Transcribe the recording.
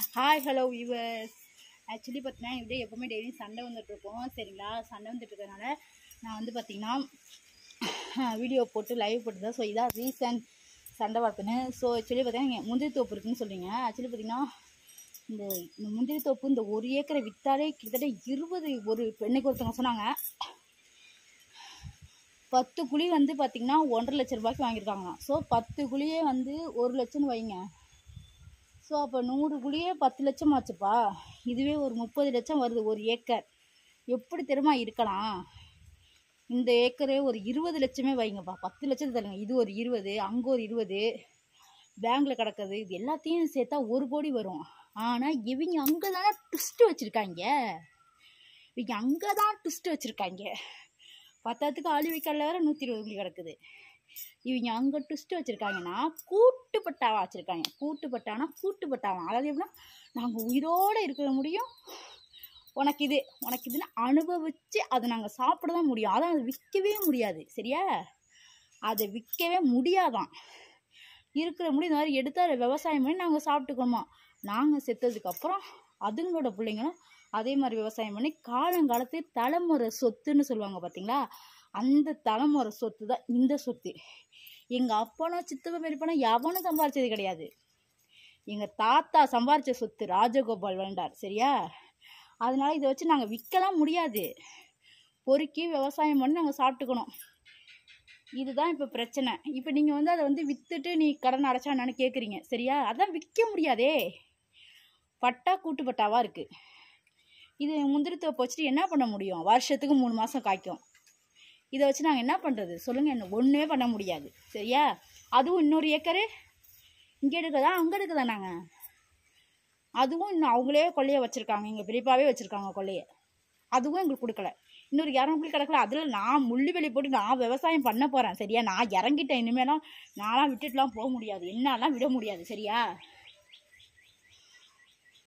hi hello viewers actually பார்த்தீங்கன்னா இப்படியே எப்போவுமே டெய்லி சண்டை வந்துட்டு இருக்கோம் சரிங்களா சண்டை வந்துட்டு இருக்கறனால நான் வந்து பார்த்தீங்கன்னா வீடியோ போட்டு லைவ் போட்டுதான் ஸோ இதான் ரீசன் சண்டை வளர்த்துன்னு ஸோ ஆக்சுவலி பார்த்தீங்கன்னா முந்திரி தோப்பு இருக்குன்னு சொல்கிறீங்க ஆக்சுவலி பார்த்தீங்கன்னா இந்த இந்த முந்திரி தோப்பு இந்த ஒரு ஏக்கரை விற்றாலே கிட்டத்தட்ட இருபது ஒரு பெண்ணுக்கு ஒருத்தவங்க சொன்னாங்க பத்து குழி வந்து பார்த்திங்கன்னா ஒன்றரை லட்ச ரூபாய்க்கு வாங்கியிருக்காங்க ஸோ பத்து குழியே வந்து ஒரு லட்சம்னு வைங்க ஸோ அப்போ நூறு குழியே பத்து லட்சம் ஆச்சுப்பா இதுவே ஒரு முப்பது லட்சம் வருது ஒரு ஏக்கர் எப்படி தெரியுமா இருக்கலாம் இந்த ஏக்கரே ஒரு இருபது லட்சமே வைங்கப்பா பத்து லட்சத்தை தருங்க இது ஒரு இருபது அங்கே ஒரு இருபது பேங்க்கில் கிடக்குது இது எல்லாத்தையும் சேர்த்தா ஒரு கோடி வரும் ஆனால் இவங்க அங்கே தானே ட்விஸ்ட்டு வச்சுருக்காங்க இவங்க அங்கே தான் ட்விஸ்ட்டு வச்சுருக்காங்க பத்தாத்துக்கு ஆளி வைக்கல வேற நூற்றி இருபது குழி கிடக்குது இவங்க அங்கே ட்விஸ்ட் வச்சுருக்காங்கன்னா கூட்டுப்பட்டாவா வச்சுருக்காங்க கூட்டுப்பட்டானா கூட்டுப்பட்டாவா அதாவது எப்படின்னா நாங்கள் உயிரோடு இருக்க முடியும் உனக்கு இது உனக்கு இதுன்னு அனுபவித்து அதை நாங்கள் சாப்பிட தான் முடியும் அதான் அதை விற்கவே முடியாது சரியா அதை விற்கவே முடியாதான் இருக்கிற முடியும் இந்த மாதிரி எடுத்து அதை விவசாயம் பண்ணி நாங்கள் சாப்பிட்டுக்கணுமா நாங்கள் செத்ததுக்கப்புறம் அதுங்களோட பிள்ளைங்களும் அதே மாதிரி விவசாயம் பண்ணி காலங்காலத்து தலைமுறை சொத்துன்னு சொல்லுவாங்க பார்த்தீங்களா அந்த தலைமுறை சொத்து தான் இந்த சொத்து எங்கள் அப்பனோ சித்தப்பா பெரியப்பனோ எவனும் சம்பாரிச்சது கிடையாது எங்கள் தாத்தா சம்பாரித்த சொத்து ராஜகோபால் வேண்டார் சரியா அதனால இதை வச்சு நாங்கள் விற்கலாம் முடியாது பொறுக்கி விவசாயம் பண்ணி நாங்கள் சாப்பிட்டுக்கணும் இதுதான் இப்போ பிரச்சனை இப்போ நீங்கள் வந்து அதை வந்து விற்றுட்டு நீ கடன் அடைச்சா என்னன்னு கேட்குறீங்க சரியா அதான் விற்க முடியாதே பட்டா கூட்டு பட்டாவாக இருக்குது இது முந்திரி தோப்பு வச்சுட்டு என்ன பண்ண முடியும் வருஷத்துக்கு மூணு மாதம் காய்க்கும் இதை வச்சு நாங்கள் என்ன பண்ணுறது சொல்லுங்கள் என்ன ஒன்றுமே பண்ண முடியாது சரியா அதுவும் இன்னொரு ஏக்கரு இங்கே எடுக்கதா அங்கே எடுக்கதா நாங்கள் அதுவும் இன்னும் அவங்களே கொள்ளையை வச்சுருக்காங்க எங்கள் பெரியப்பாவே வச்சுருக்காங்க கொள்ளையை அதுவும் எங்களுக்கு கொடுக்கல இன்னொரு இரநூறு கிடக்கல அதில் நான் முள்ளு வெளி போட்டு நான் விவசாயம் பண்ண போகிறேன் சரியா நான் இறங்கிட்டேன் இனிமேலாம் நான்லாம் விட்டுட்டுலாம் போக முடியாது என்னாலாம் விட முடியாது சரியா